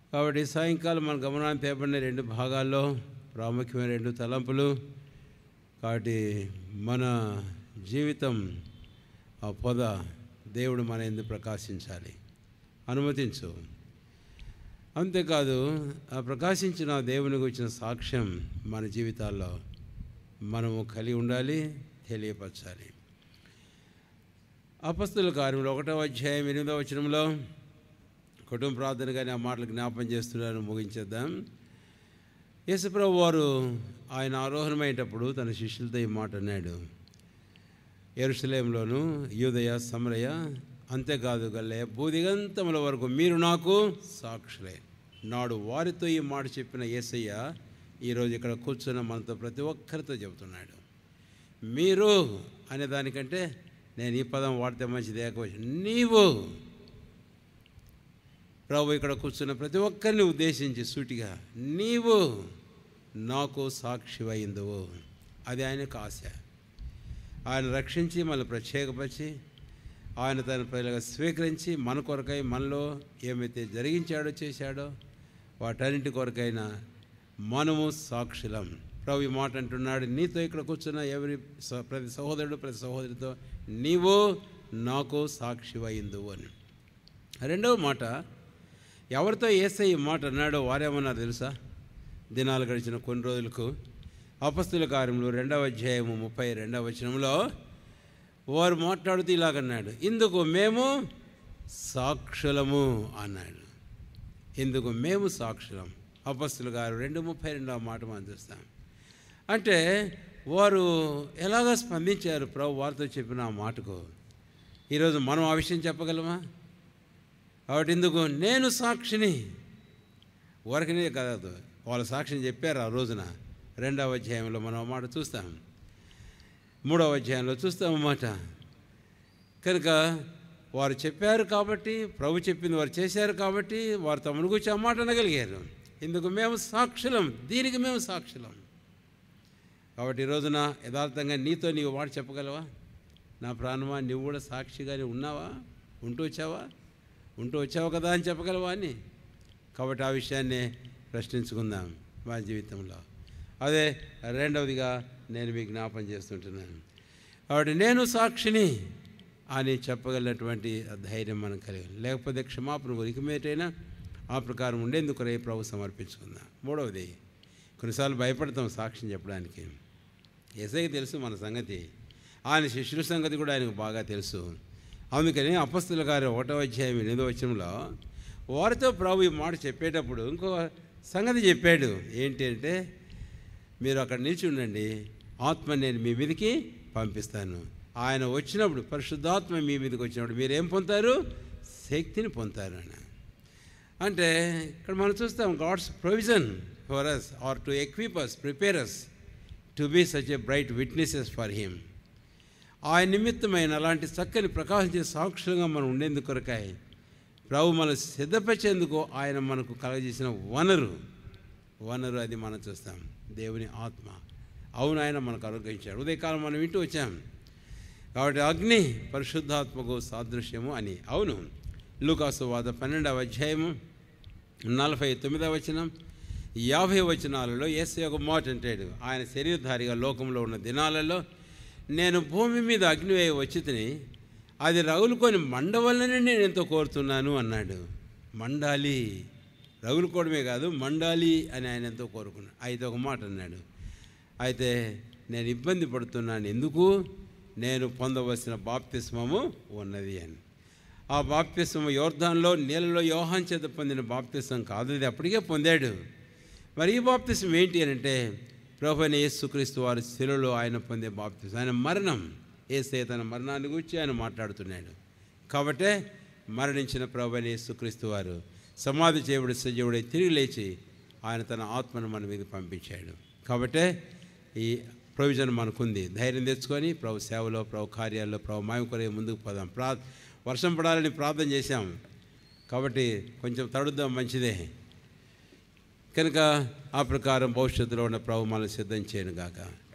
కాబట్టి సాయంకాలం మన గమనాన్ని తేబడిన రెండు భాగాల్లో ప్రాముఖ్యమైన రెండు తలంపులు కాబట్టి మన జీవితం ఆ పొద దేవుడు మన ఎందుకు ప్రకాశించాలి అనుమతించు అంతేకాదు ఆ ప్రకాశించిన దేవునికి వచ్చిన సాక్ష్యం మన జీవితాల్లో మనము కలిగి ఉండాలి తెలియపరచాలి అపస్తుల కార్యంలో ఒకటో అధ్యాయం ఎనిమిదవ వచనంలో కుటుంబ ప్రార్థన కానీ ఆ మాటలు జ్ఞాపం చేస్తున్నాను ముగించేద్దాం యేసుప్రభు వారు ఆయన ఆరోహణమైనప్పుడు తన శిష్యులతో ఈ మాట అన్నాడు ఎరుసలేంలోను యూదయ సమరయ అంతేకాదు గల్లే భూదిగంతముల వరకు మీరు నాకు సాక్షులే నాడు వారితో ఈ మాట చెప్పిన యేసయ్య ఈరోజు ఇక్కడ కూర్చున్న మనతో ప్రతి ఒక్కరితో చెబుతున్నాడు మీరు అనే దానికంటే నేను ఈ పదం వాడితే మంచిది ఏకవచ్చు నీవు ప్రభు ఇక్కడ కూర్చున్న ప్రతి ఒక్కరిని ఉద్దేశించి సూటిగా నీవు నాకు సాక్షివైందువు అది ఆయనకు ఆశ ఆయన రక్షించి మనల్ని ప్రత్యేకపరిచి ఆయన తన ప్రజలుగా స్వీకరించి మన కొరకై మనలో ఏమైతే జరిగించాడో చేశాడో వాటన్నింటి కొరకైనా మనము సాక్షులం ప్రభు ఈ మాట అంటున్నాడు నీతో ఇక్కడ కూర్చున్న ఎవరి స- ప్రతి సహోదరుడు ప్రతి సహోదరితో నీవు నాకు సాక్షివైందువు అని రెండవ మాట ఎవరితో ఏసై ఈ మాట అన్నాడో వారేమన్నారు తెలుసా దినాలు గడిచిన కొన్ని రోజులకు అపస్తుల కార్యంలో రెండవ అధ్యాయము ముప్పై రెండవ వచనంలో వారు మాట్లాడుతూ ఇలాగన్నాడు ఇందుకు మేము సాక్షులము అన్నాడు ఇందుకు మేము సాక్షులం అపస్తులు గారు రెండు ముప్పై రెండవ మాట మనం చూస్తాం అంటే వారు ఎలాగ స్పందించారు ప్రభు వారితో చెప్పిన ఆ మాటకు ఈరోజు మనం ఆ విషయం చెప్పగలమా కాబట్టి ఇందుకు నేను సాక్షిని వరకనే కాదు వాళ్ళ సాక్షిని చెప్పారు ఆ రోజున రెండవ అధ్యాయంలో మనం ఆ మాట చూస్తాం మూడవ అధ్యాయంలో చూస్తాం అన్నమాట కనుక వారు చెప్పారు కాబట్టి ప్రభు చెప్పింది వారు చేశారు కాబట్టి వారు తమను గురించి ఆ మాట అనగలిగారు ఇందుకు మేము సాక్షులం దీనికి మేము సాక్షులం కాబట్టి ఈ రోజున యథార్థంగా నీతో నీవు మాట చెప్పగలవా నా ప్రాణమా నువ్వు కూడా సాక్షిగానే ఉన్నావా ఉంటూ వచ్చావా ఉంటూ వచ్చావు కదా అని చెప్పగలవా అని కాబట్టి ఆ విషయాన్ని ప్రశ్నించుకుందాం మా జీవితంలో అదే రెండవదిగా నేను మీకు జ్ఞాపం చేస్తుంటున్నాను కాబట్టి నేను సాక్షిని అని చెప్పగలిగినటువంటి ఆ ధైర్యం మనం కలిగి లేకపోతే క్షమాపణ ఉరికి మీటైనా ఆ ప్రకారం ఉండేందుకు రే ప్రభు సమర్పించుకుందాం మూడవది కొన్నిసార్లు భయపడతాం సాక్ష్యం చెప్పడానికి ఎసైకి తెలుసు మన సంగతి ఆయన శిష్యుల సంగతి కూడా ఆయనకు బాగా తెలుసు అందుకని అపస్తుల గారు ఒకటో అధ్యాయం ఎనిమిదో వచ్చంలో వారితో ప్రభు ఈ మాట చెప్పేటప్పుడు ఇంకో సంగతి చెప్పాడు ఏంటి అంటే మీరు అక్కడ నిలిచి ఉండండి ఆత్మ నేను మీ మీదకి పంపిస్తాను ఆయన వచ్చినప్పుడు పరిశుద్ధాత్మ మీ మీదకి వచ్చినప్పుడు మీరు ఏం పొందుతారు శక్తిని పొందుతారు అని అంటే ఇక్కడ మనం చూస్తాం God's provision for us are to equip us prepare us to be such a bright witnesses for him ఆయన నిమిత్తమైన అలాంటి చక్కని ప్రకాశించే సాక్షులుగా మనం ఉండేందుకు కొరకాయ ప్రభు మనం సిద్ధపరిచేందుకు ఆయన మనకు కలగజేసిన వనరు వనరు అది మనం చూస్తాం దేవుని ఆత్మ అవును ఆయన మనకు అనుగ్రహించాడు ఉదయకాలం మనం వింటూ వచ్చాం కాబట్టి అగ్ని పరిశుద్ధాత్మకు సాదృశ్యము అని అవును లూకాసు వాద పన్నెండవ అధ్యాయము నలభై తొమ్మిదవ వచనం యాభై వచనాలలో ఏసై ఒక మాట అంటాడు ఆయన శరీరధారిగా లోకంలో ఉన్న దినాలలో నేను భూమి మీద అగ్ని వేయ వచ్చి తిని అది రగులుకొని మండవల్లనే నేను ఎంతో కోరుతున్నాను అన్నాడు మండాలి రగులుకోవడమే కాదు మండాలి అని ఆయన ఎంతో కోరుకున్నాడు అయితే ఒక మాట అన్నాడు అయితే నేను ఇబ్బంది పడుతున్నాను ఎందుకు నేను పొందవలసిన బాప్తిస్మము ఉన్నది అని ఆ బాప్తిస్మం యోర్ధాన్లో నీళ్ళలో యోహాన్ చేత పొందిన బాప్తిస్మం కాదు ఇది అప్పటికే పొందాడు మరి ఈ బాప్తిస్మం ఏంటి అని అంటే ప్రభు అయిన యేసుక్రీస్తు వారి శిలలో ఆయన పొందే బాప్తిస్మం ఆయన మరణం ఏసే తన మరణాన్ని గురించి ఆయన మాట్లాడుతున్నాడు కాబట్టే మరణించిన ప్రభు అయిన యేసుక్రీస్తు వారు సమాధి చేయబడి సజీవుడై తిరిగి లేచి ఆయన తన ఆత్మను మన మీద పంపించాడు కాబట్టే ఈ ప్రొవిజన్ మనకుంది ధైర్యం తెచ్చుకొని ప్రభు సేవలో ప్రభు కార్యాల్లో ప్రభు మాయం కొరే ముందుకు పోదాం ప్రా వర్షం పడాలని ప్రార్థన చేశాం కాబట్టి కొంచెం తడుద్దాం మంచిదే కనుక ఆ ప్రకారం భవిష్యత్తులో ఉన్న ప్రభు మనల్ని సిద్ధం చేయను గాక